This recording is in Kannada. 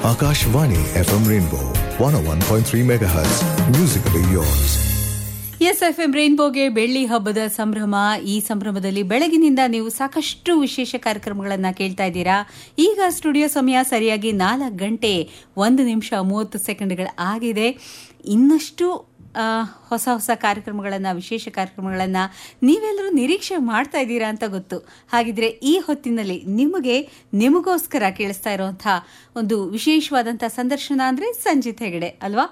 Akashvani FM Rainbow 101.3 MHz. Musically yours. S F M ರೈನ್ಬೋಗೆ ಬೆಳ್ಳಿ ಹಬ್ಬದ ಸಂಭ್ರಮ ಈ ಸಂಭ್ರಮದಲ್ಲಿ ಬೆಳಗಿನಿಂದ ನೀವು ಸಾಕಷ್ಟು ವಿಶೇಷ ಕಾರ್ಯಕ್ರಮಗಳನ್ನು ಕೇಳ್ತಾ ಇದ್ದೀರಾ ಈಗ ಸ್ಟುಡಿಯೋ ಸಮಯ ಸರಿಯಾಗಿ ನಾಲ್ಕು ಗಂಟೆ ಒಂದು ನಿಮಿಷ ಮೂವತ್ತು ಸೆಕೆಂಡ್ಗಳು ಆಗಿದೆ ಇನ್ನಷ್ಟು ಆ, ಹೊಸ ಹೊಸ ಕಾರ್ಯಕ್ರಮಗಳನ್ನು ವಿಶೇಷ ಕಾರ್ಯಕ್ರಮಗಳನ್ನು ನೀವೆಲ್ಲರೂ ನಿರೀಕ್ಷೆ ಮಾಡ್ತಾ ಇದ್ದೀರಾ ಅಂತ ಗೊತ್ತು ಹಾಗಿದ್ರೆ ಈ ಹೊತ್ತಿನಲ್ಲಿ ನಿಮಗೆ ನಿಮಗೋಸ್ಕರ ಕೇಳಿಸ್ತಾ ಇರುವಂಥ ಒಂದು ವಿಶೇಷವಾದಂಥ ಸಂದರ್ಶನ ಅಂದರೆ ಸಂಜಿತ್ ಹೆಗಡೆ ಅಲ್ವಾ